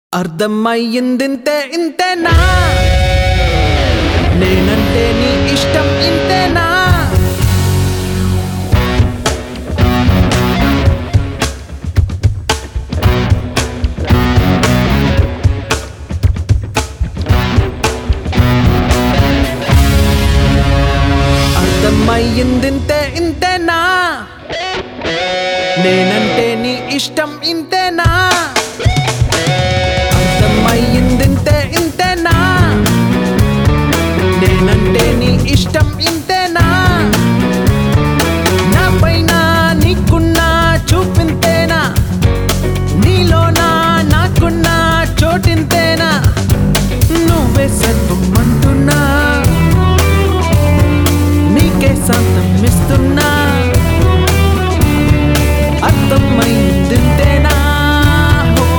అర్థమయ్యిందింతే ఇంతేనా నేనంటే నీ ఇష్టం ఇంతేనా అర్థమయ్యిందింతే ఇంతేనా నేనంటే నీ ఇష్టం ఇంతేనా అర్థమయ్యిందింతే ఇంతేనా నేనంటే నీ ఇష్టం ఇంతేనా నా పైన నీకున్న చూపింతేనా నీలోనా నాకున్న చోటింతేనా నువ్వే సర్వం అంటున్నా నీకే శాంతం ఇస్తున్నా అర్థమైందింతేనా ఓ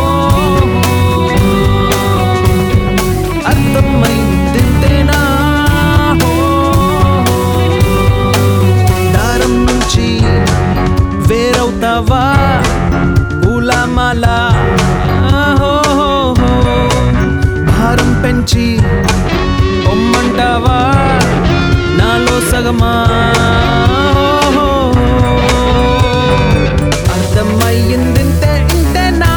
అర్థమైందింతేనా ఓ దారం నుంచి వేరవుతావా పూలమాల ఓ భారం పెంచి పొమ్మంటావా నాలో సగమా అర్థమయ్యిందింతే ఇంతేనా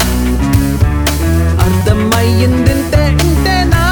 అర్థమయ్యిందింతే ఇంతేనా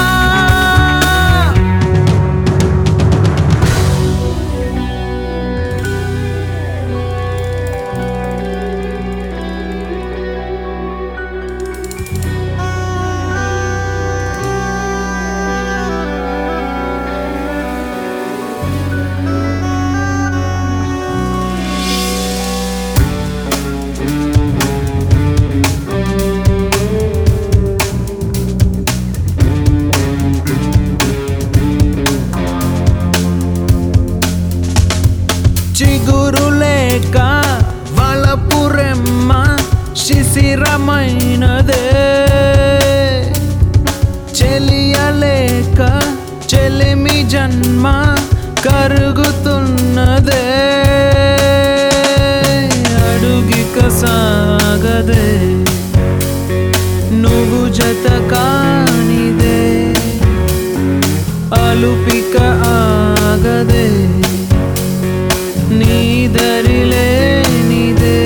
చిగురు లేక వలపురెమ్మ శిశిరమైనదే చెలియలేక చెలిమి జన్మ కరుగుతున్నదే అడుగిక సాగదే నువ్వు జత కానిదే అలుపిక ఆగదే నీదరిలే నీదే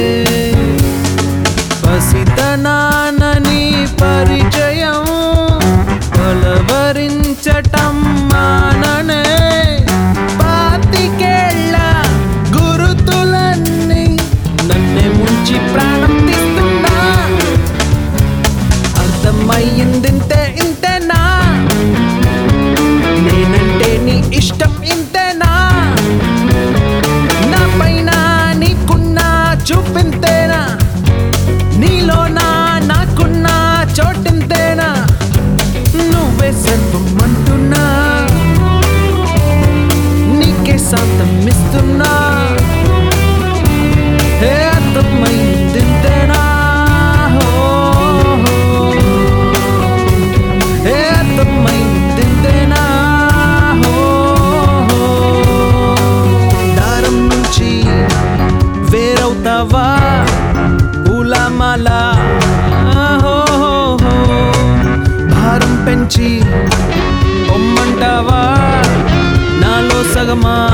పసితనానని పరిచయం పలవరించటం మాననే పాతికేళ్ళ గురుతులన్నీ నన్నే ముంచి ప్రాణం తీస్తున్నా అర్థమయ్యిందింతే ఇంతేనా నేనంటే నీ ఇష్టం ఇంతేనా నా పైన నీకున్న చూపింతేనా నీలోనా నాకున్న చోటింతేనా నువ్వే సర్వం అంటున్నా నీకే శాంతం ఇస్తున్నా హే అర్థమైందింతేనా హో, హో. హే అర్థమైందింతేనా హో, హో. దారం నుంచి వేరవుతావా పూలమాల ఓ, భారం పెంచి పొమ్మంటావా నాలో సగమా